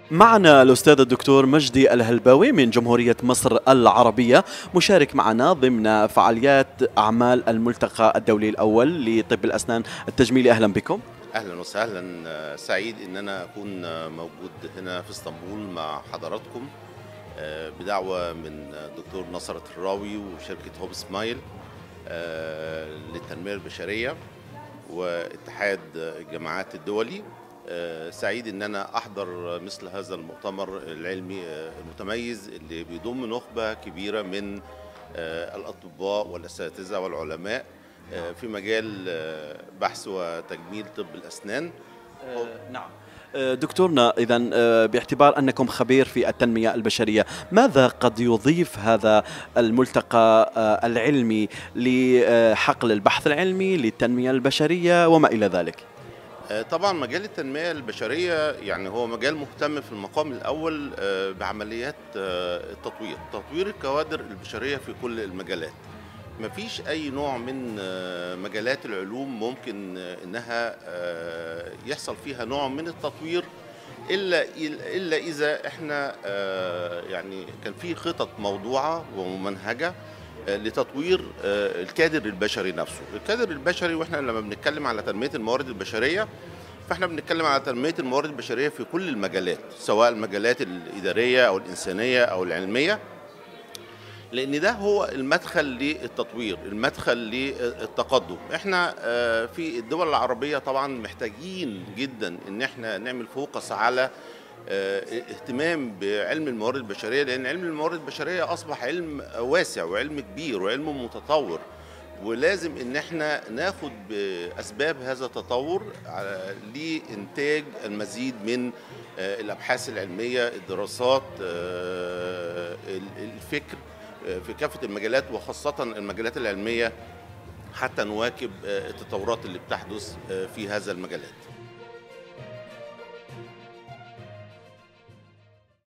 معنا الأستاذ الدكتور مجدي الهلباوي من جمهورية مصر العربية مشارك معنا ضمن فعاليات أعمال الملتقى الدولي الأول لطب الأسنان التجميلي أهلا بكم اهلا وسهلا آه، سعيد ان انا اكون آه، موجود هنا في اسطنبول مع حضراتكم آه، بدعوه من الدكتور نصرة الراوي وشركه هوب سمايل آه، للتنميه البشريه واتحاد الجامعات الدولي آه، سعيد ان انا احضر مثل هذا المؤتمر العلمي آه، المتميز اللي بيضم نخبه كبيره من آه، الاطباء والاساتذه والعلماء آه، في مجال آه، بحث وتجميل طب الاسنان نعم دكتورنا إذا باعتبار أنكم خبير في التنمية البشرية ماذا قد يضيف هذا الملتقى آه، العلمي لحقل البحث العلمي للتنمية البشرية وما إلى ذلك آه، طبعا مجال التنميه البشريه يعني هو مجال مهتم في المقام الاول آه، بعمليات آه، التطوير تطوير الكوادر البشريه في كل المجالات مفيش اي نوع من آه، مجالات العلوم ممكن آه، انها آه، يحصل فيها نوع من التطوير الا الا اذا احنا آه، يعني كان في خطط موضوعه وممنهجه آه، لتطوير آه، الكادر البشري نفسه الكادر البشري واحنا لما بنتكلم على تنميه الموارد البشريه فاحنا بنتكلم على تنميه الموارد البشريه في كل المجالات سواء المجالات الاداريه او الانسانيه او العلميه لان ده هو المدخل للتطوير المدخل للتقدم احنا آه، في الدول العربيه طبعا محتاجين جدا ان احنا نعمل فوكس على آه، اهتمام بعلم الموارد البشريه لان علم الموارد البشريه اصبح علم واسع وعلم كبير وعلم متطور ولازم ان احنا ناخد باسباب هذا التطور على- لانتاج المزيد من آه، الابحاث العلميه الدراسات آه، ال- الفكر آه، في كافه المجالات وخاصه المجالات العلميه حتى نواكب آه، التطورات اللي بتحدث آه، في هذا المجالات